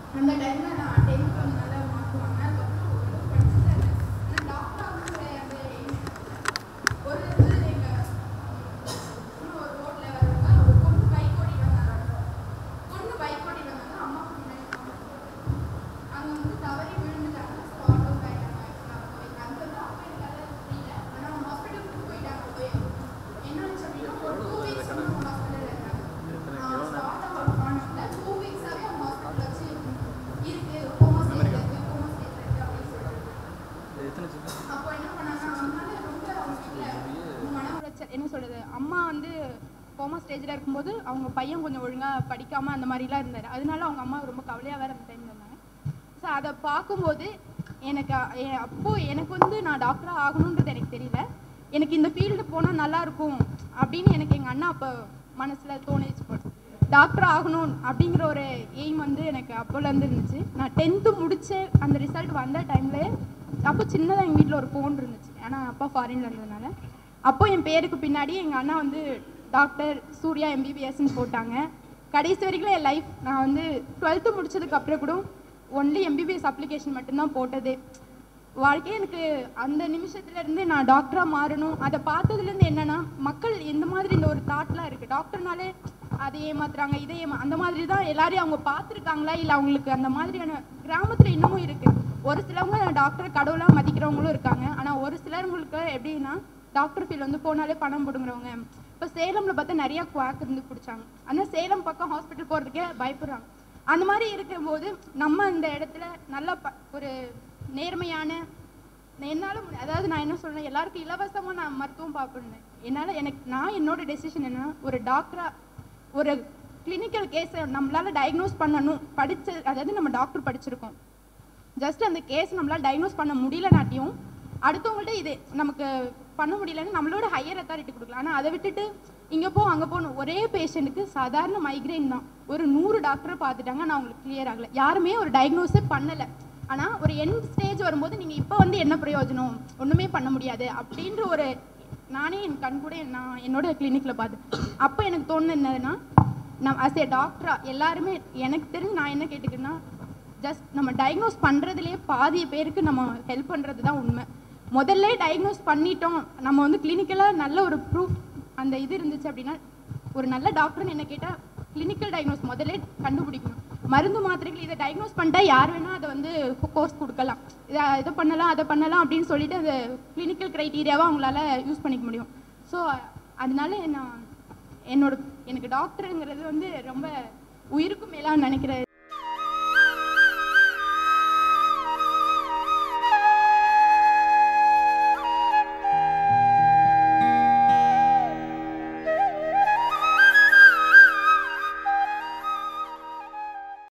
அந்த டைம்ல நான் டென்த் கொஞ்சம் நல்லா மார்க் வாங்கினேன் அதுக்கப்புறம் ஓரளவு படிச்சுட்டேன் ஆனால் டாக்டர் ஆகணுங்கிற அந்த aim ஒரு இது எங்க இன்னும் ஒரு ரோட்ல வரவங்க ஒரு பொண்ணு பைக் ஓட்டிட்டு வந்தாங்க பொண்ணு பைக் ஓட்டிட்டு வந்தாங்க அம்மா பின்னாடி அங்க வந்து தவறி விழுந்துட்டாங்க ஸ்பாட் அவுட் ஆயிட்டாங்க actually. அங்க வந்து அப்போ எங்களால தெரியல ஆனா அவங்க ஹாஸ்பிட்டலுக்கு போயிட்டாங்க போய் என்ன ஆச்சு அப்படின்னா ஒரு டூ வீக்ஸ் வந்து அவங்க ஹாஸ்பிட்டல்ல இருந்தாங்க ஸ்பாட் அவுட் ஆனதுல டூ வீக்ஸாவே அவங்க ஹாஸ்பிட்டல் வச்சு இருக்கு கோமா ஸ்டேட்ல இருக்கு கோமா ஸ்டேட்ல இருக்கு அப்படின்னு சொல்லிட்டு அப்போ என்ன பண்ணாங்க அதனால ரொம்ப அவங்க வீட்டுல மன உளைச்சல் என்ன சொல்றது அம்மா வந்து கோமா ஸ்டேஜில் இருக்கும்போது அவங்க பையன் கொஞ்சம் ஒழுங்காக படிக்காமல் அந்த மாதிரிலாம் இருந்தார் அதனால அவங்க அம்மா ரொம்ப கவலையாக வேறு அந்த டைமில் இருந்தாங்க ஸோ அதை பார்க்கும்போது எனக்கு அ- எ- அப்போ எனக்கு வந்து நான் டாக்டராக ஆகணுன்றது எனக்கு தெரியல எனக்கு இந்த ஃபீல்டு போனால் நல்லா இருக்கும் அப்படின்னு எனக்கு எங்கள் அண்ணா அப்போ மனசில் தோணிச்சு போட்டு டாக்டர் ஆகணும் அப்படிங்கிற ஒரு எய்ம் வந்து எனக்கு அப்போலேருந்து இருந்துச்சு நான் டென்த்து முடிச்சு அந்த ரிசல்ட் வந்த டைம்ல அப்போ சின்னதாக எங்கள் வீட்டில் ஒரு ஃபோன் இருந்துச்சு ஏன்னா அப்பா ஃபாரின்ல இருந்ததுனால அப்போ என் பேருக்கு பின்னாடி எங்கள் அண்ணா வந்து டாக்டர் சூர்யா எம்பிபிஎஸ்ன்னு போட்டாங்க கடைசி வரைக்கும் என் லைஃப் நான் வந்து டுவெல்த்து முடிச்சதுக்கு அப்புறம் கூட ஒன்லி எம்பிபிஎஸ் அப்ளிகேஷன் மட்டும்தான் போட்டது வாழ்க்கையே எனக்கு அந்த நிமிஷத்துல இருந்து நான் டாக்டரா மாறணும் அதை பார்த்ததுல இருந்து என்னன்னா மக்கள் எந்த மாதிரி இந்த ஒரு தாட்லாம் இருக்கு டாக்டர்னாலே அதை ஏமாத்துறாங்க இதை ஏமா அந்த மாதிரி தான் எல்லாரையும் அவங்க பார்த்துருக்காங்களா இல்லை அவங்களுக்கு அந்த மாதிரியான கிராமத்துல இன்னமும் இருக்கு ஒரு சிலவங்க டாக்டரை கடவுளா மதிக்கிறவங்களும் இருக்காங்க ஆனா ஒரு சிலருங்களுக்கு எப்படின்னா டாக்டர் ஃபீல் வந்து போனாலே பணம் போடுங்கிறவங்க இப்போ சேலம்ல பார்த்தா நிறைய குவாக் இருந்து பிடிச்சாங்க ஆனால் சேலம் பக்கம் ஹாஸ்பிட்டல் போறதுக்கே பயப்படுறாங்க அந்த மாதிரி இருக்கும்போது நம்ம இந்த இடத்துல நல்ல ப- ஒரு நேர்மையான என்னால் அதாவது நான் என்ன சொல்றேன் எல்லாருக்கும் இலவசமா நான் மருத்துவம் பார்க்கணும் என்னால எனக்கு நான் என்னோட டெசிஷன் என்னன்னா ஒரு டாக்டரா ஒரு கிளினிக்கல் கேஸை நம்மளால டயக்னோஸ் பண்ணணும் படிச்ச அதாவது நம்ம டாக்டர் படிச்சிருக்கோம் ஜஸ்ட் அந்த கேஸ் நம்மளால டயக்னோஸ் பண்ண முடியலனாட்டியும் அடுத்தவங்கள்ட்ட இது நமக்கு பண்ண முடியலன்னு நம்மளோட ஹையர் அத்தாரிட்டி கொடுக்கலாம் ஆனால் அதை விட்டுட்டு இங்கே போ அங்கே போகணும் ஒரே பேஷண்ட்டுக்கு சாதாரண மைக்ரைன் தான் ஒரு நூறு டாக்டரை பார்த்துட்டாங்க நான் அவங்களுக்கு கிளியர் ஆகலை யாருமே ஒரு டயக்னோஸே பண்ணலை ஆனால் ஒரு எண்ட் ஸ்டேஜ் வரும்போது நீங்கள் இப்போ வந்து என்ன பிரயோஜனம் ஒன்றுமே பண்ண முடியாது அப்படின்ற ஒரு நானே என் கண் கூட நான் என்னோட கிளினிக்கில் பார்த்தேன் அப்போ எனக்கு தோணுது என்னதுன்னா நான் அஸ் ஏ டாக்டரா எல்லாருமே எனக்கு தெரிஞ்சு நான் என்ன கேட்டுக்கிறேன்னா ஜஸ்ட் நம்ம டயக்னோஸ் பண்ணுறதுலேயே பாதி பேருக்கு நம்ம ஹெல்ப் பண்ணுறது தான் உண்மை முதல்ல டயக்னோஸ் பண்ணிட்டோம் நம்ம வந்து கிளினிக்கலாக நல்ல ஒரு ப்ரூஃப் அந்த இது இருந்துச்சு அப்படின்னா ஒரு நல்ல டாக்டர்னு என்ன கேட்டால் கிளினிக்கல் டயக்னோஸ் முதல்ல கண்டுபிடிக்கணும் மருந்து மாத்திரைகள் இதை டயக்னோஸ் பண்ணிட்டா யார் வேணால் அதை வந்து கோர்ஸ் கொடுக்கலாம் இதை இதை பண்ணலாம் அதை பண்ணலாம் அப்படின்னு சொல்லிட்டு அந்த கிளினிக்கல் க்ரைட்டீரியாவை அவங்களால யூஸ் பண்ணிக்க முடியும் ஸோ அதனால நான் என்னோட எனக்கு டாக்டருங்கிறது வந்து ரொம்ப உயிருக்கும் மேலாக நினைக்கிற